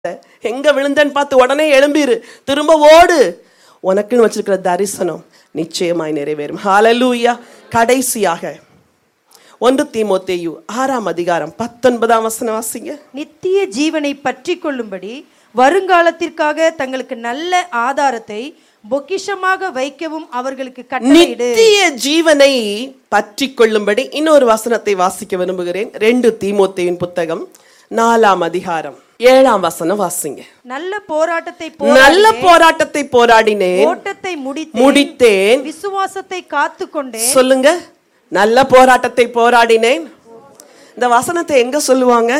எங்க விழுந்தேன்னு பார்த்து உடனே எழும்பிரு திரும்ப ஓடு உனக்குன்னு வச்சிருக்கிற தரிசனம் நிச்சயமாய் நிறைவேறும் ஹalleluya கடைசியாக ஒன்று தீமோத்தேயு ஆறாம் அதிகாரம் பத்தொன்பதாம் வசனம் வாசிங்க நித்திய ஜீவனை பற்றி கொள்ளும்படி வருங்காலத்திற்காக தங்களுக்கு நல்ல ஆதாரத்தை பொக்கிஷமாக வைக்கவும் அவர்களுக்கு கட்டளையிடு நித்திய ஜீவனை பற்றி கொள்ளும்படி இன்னொரு வசனத்தை வாசிக்க விரும்புகிறேன் ரெண்டு தீமோத்தேயின் புத்தகம் நாலாம் அதிகாரம் ஏழாம் வசனம் வாசிங்க நல்ல போராட்டத்தை நல்ல போராட்டத்தை போராடினேன் ஓட்டத்தை முடித்து முடித்தேன் விசுவாசத்தை காத்துக்கொண்டே சொல்லுங்க நல்ல போராட்டத்தை போராடினேன் இந்த வசனத்தை எங்க சொல்லுவாங்க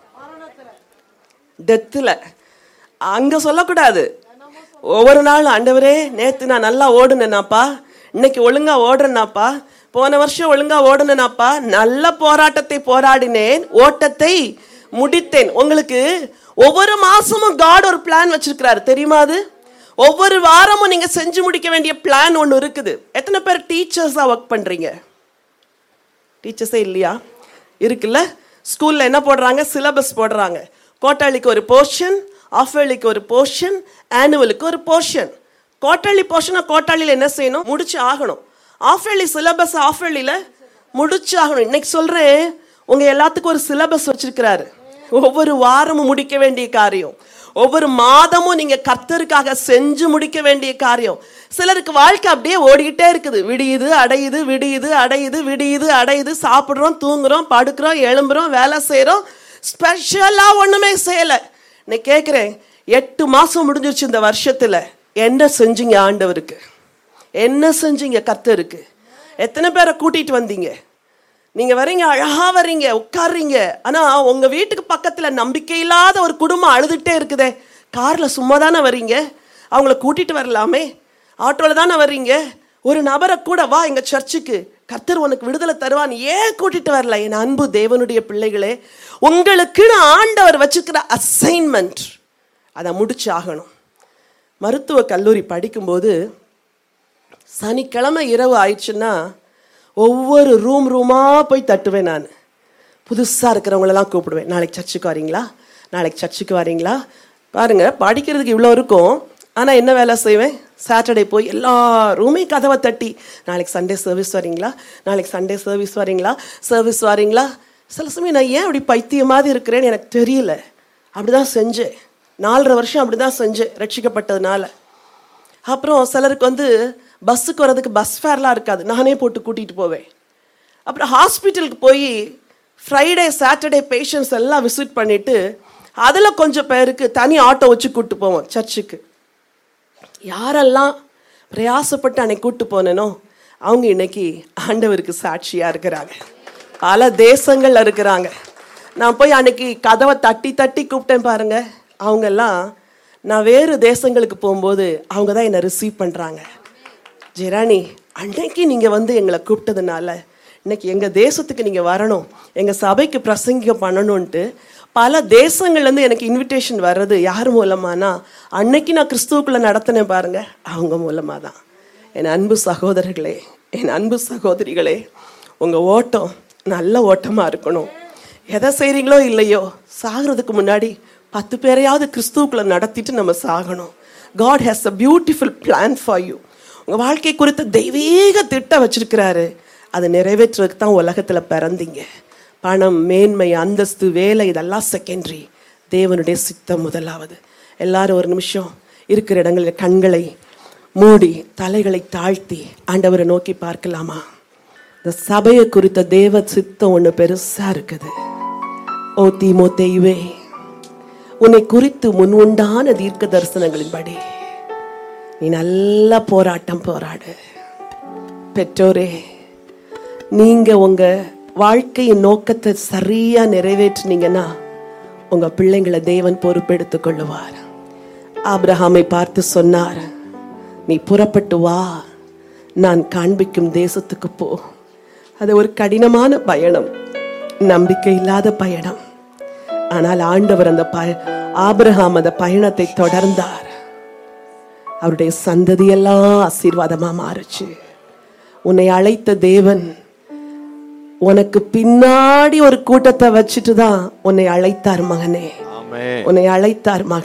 டெத்துல அங்க சொல்லக்கூடாது ஒவ்வொரு நாளும் ஆண்டவரே நேத்து நான் நல்லா ஓடுனேனாப்பா இன்னைக்கு ஒழுங்கா ஓடுறேனாப்பா போன வருஷம் ஒழுங்கா ஓடுனேனாப்பா நல்ல போராட்டத்தை போராடினேன் ஓட்டத்தை முடித்தேன் உங்களுக்கு ஒவ்வொரு மாசமும் காட் ஒரு பிளான் வச்சிருக்கிறாரு தெரியுமா அது ஒவ்வொரு வாரமும் நீங்க செஞ்சு முடிக்க வேண்டிய பிளான் ஒன்று இருக்குது எத்தனை பேர் டீச்சர்ஸா ஒர்க் பண்றீங்க டீச்சர்ஸே இல்லையா இருக்குல்ல ஸ்கூல்ல என்ன போடுறாங்க சிலபஸ் போடுறாங்க கோட்டாளிக்கு ஒரு போர்ஷன் ஆஃபேலிக்கு ஒரு போர்ஷன் ஆனுவலுக்கு ஒரு போர்ஷன் கோட்டாளி போர்ஷனை கோட்டாளியில் என்ன செய்யணும் முடிச்சு ஆகணும் ஆஃபேலி சிலபஸ் ஆஃபேலியில் முடிச்சு ஆகணும் இன்னைக்கு சொல்றேன் உங்க எல்லாத்துக்கும் ஒரு சிலபஸ் வச்சிருக்கிறாரு ஒவ்வொரு வாரமும் முடிக்க வேண்டிய காரியம் ஒவ்வொரு மாதமும் நீங்க கர்த்தருக்காக செஞ்சு முடிக்க வேண்டிய காரியம் சிலருக்கு வாழ்க்கை அப்படியே ஓடிக்கிட்டே இருக்குது விடியுது அடையுது விடியுது அடையுது விடியுது அடையுது சாப்பிடுறோம் தூங்குறோம் படுக்கிறோம் எழும்புறோம் வேலை செய்றோம் ஸ்பெஷலா ஒண்ணுமே செய்யல நான் கேட்குறேன் எட்டு மாசம் முடிஞ்சிருச்சு இந்த வருஷத்துல என்ன செஞ்சீங்க ஆண்டவருக்கு என்ன செஞ்சீங்க கர்த்தருக்கு எத்தனை பேரை கூட்டிட்டு வந்தீங்க நீங்க வரீங்க அழகா வர்றீங்க உட்கார்றீங்க ஆனா உங்க வீட்டுக்கு பக்கத்துல நம்பிக்கை இல்லாத ஒரு குடும்பம் அழுதுட்டே இருக்குதே கார்ல சும்மா தானே வர்றீங்க அவங்கள கூட்டிட்டு வரலாமே ஆட்டோல தானே வர்றீங்க ஒரு நபரை கூட வா எங்க சர்ச்சுக்கு கர்த்தர் உனக்கு விடுதலை தருவான் ஏன் கூட்டிட்டு வரல என் அன்பு தேவனுடைய பிள்ளைகளே உங்களுக்குன்னு ஆண்டவர் வச்சிருக்கிற அசைன்மெண்ட் அதை முடிச்சு ஆகணும் மருத்துவ கல்லூரி படிக்கும்போது சனிக்கிழமை இரவு ஆயிடுச்சுன்னா ஒவ்வொரு ரூம் ரூமாக போய் தட்டுவேன் நான் புதுசாக இருக்கிறவங்களெல்லாம் கூப்பிடுவேன் நாளைக்கு சர்ச்சுக்கு வரீங்களா நாளைக்கு சர்ச்சுக்கு வரீங்களா பாருங்க படிக்கிறதுக்கு இவ்வளோ இருக்கும் ஆனால் என்ன வேலை செய்வேன் சாட்டர்டே போய் எல்லா ரூமையும் கதவை தட்டி நாளைக்கு சண்டே சர்வீஸ் வரீங்களா நாளைக்கு சண்டே சர்வீஸ் வரீங்களா சர்வீஸ் வரீங்களா சில சமயம் நான் ஏன் அப்படி பைத்தியம் மாதிரி இருக்கிறேன்னு எனக்கு தெரியல அப்படிதான் செஞ்சேன் நாலரை வருஷம் அப்படிதான் செஞ்சேன் ரட்சிக்கப்பட்டதுனால அப்புறம் சிலருக்கு வந்து பஸ்ஸுக்கு வர்றதுக்கு பஸ் ஃபேர்லாம் இருக்காது நானே போட்டு கூட்டிகிட்டு போவேன் அப்புறம் ஹாஸ்பிட்டலுக்கு போய் ஃப்ரைடே சாட்டர்டே பேஷண்ட்ஸ் எல்லாம் விசிட் பண்ணிட்டு அதில் கொஞ்சம் பேருக்கு தனி ஆட்டோ வச்சு கூப்பிட்டு போவோம் சர்ச்சுக்கு யாரெல்லாம் பிரயாசப்பட்டு அன்னைக்கு கூட்டு போனேனோ அவங்க இன்னைக்கு ஆண்டவருக்கு சாட்சியாக இருக்கிறாங்க பல தேசங்கள்ல இருக்கிறாங்க நான் போய் அன்னைக்கு கதவை தட்டி தட்டி கூப்பிட்டேன் பாருங்க அவங்கெல்லாம் நான் வேறு தேசங்களுக்கு போகும்போது அவங்க தான் என்னை ரிசீவ் பண்ணுறாங்க ஜெரானி அன்னைக்கு நீங்கள் வந்து எங்களை கூப்பிட்டதுனால இன்னைக்கு எங்கள் தேசத்துக்கு நீங்கள் வரணும் எங்கள் சபைக்கு பிரசங்கிக்க பண்ணணுன்ட்டு பல தேசங்கள்லேருந்து எனக்கு இன்விடேஷன் வர்றது யார் மூலமானா அன்னைக்கு நான் கிறிஸ்துவுக்குள்ளே நடத்தினேன் பாருங்க அவங்க மூலமாக தான் என் அன்பு சகோதரர்களே என் அன்பு சகோதரிகளே உங்கள் ஓட்டம் நல்ல ஓட்டமாக இருக்கணும் எதை செய்கிறீங்களோ இல்லையோ சாகிறதுக்கு முன்னாடி பத்து பேரையாவது கிறிஸ்துவுக்குள்ளே நடத்திட்டு நம்ம சாகணும் God has a beautiful plan for you உங்கள் வாழ்க்கை குறித்த தெய்வீக திட்டம் வச்சிருக்கிறாரு அதை நிறைவேற்றுறதுக்கு தான் உலகத்தில் பிறந்தீங்க பணம் மேன்மை அந்தஸ்து வேலை இதெல்லாம் செகண்டரி தேவனுடைய சித்தம் முதலாவது எல்லாரும் ஒரு நிமிஷம் இருக்கிற இடங்களில் கண்களை மூடி தலைகளை தாழ்த்தி ஆண்டவரை நோக்கி பார்க்கலாமா இந்த சபையை குறித்த தேவ சித்தம் ஒன்று பெருசா இருக்குது ஓ தீமோ தெய்வே உன்னை குறித்து முன் உண்டான தீர்க்க தரிசனங்களின்படி நீ நல்ல போராட்டம் போராடு பெற்றோரே நீங்க உங்க வாழ்க்கையின் நோக்கத்தை சரியா நிறைவேற்றினீங்கன்னா உங்க பிள்ளைங்களை தேவன் பொறுப்பெடுத்துக் கொள்ளுவார் ஆபிரகாமை பார்த்து சொன்னார் நீ புறப்பட்டு வா நான் காண்பிக்கும் தேசத்துக்கு போ அது ஒரு கடினமான பயணம் நம்பிக்கை இல்லாத பயணம் ஆனால் ஆண்டவர் அந்த பய ஆபிரகாம் அந்த பயணத்தை தொடர்ந்தார் அவருடைய சந்ததியெல்லாம் ஆசீர்வாதமா மாறுச்சு உன்னை அழைத்த தேவன் உனக்கு பின்னாடி ஒரு கூட்டத்தை வச்சுட்டு தான் உன்னை அழைத்தார் மகனே ஆமென் உன்னை அழைத்தார் மகன்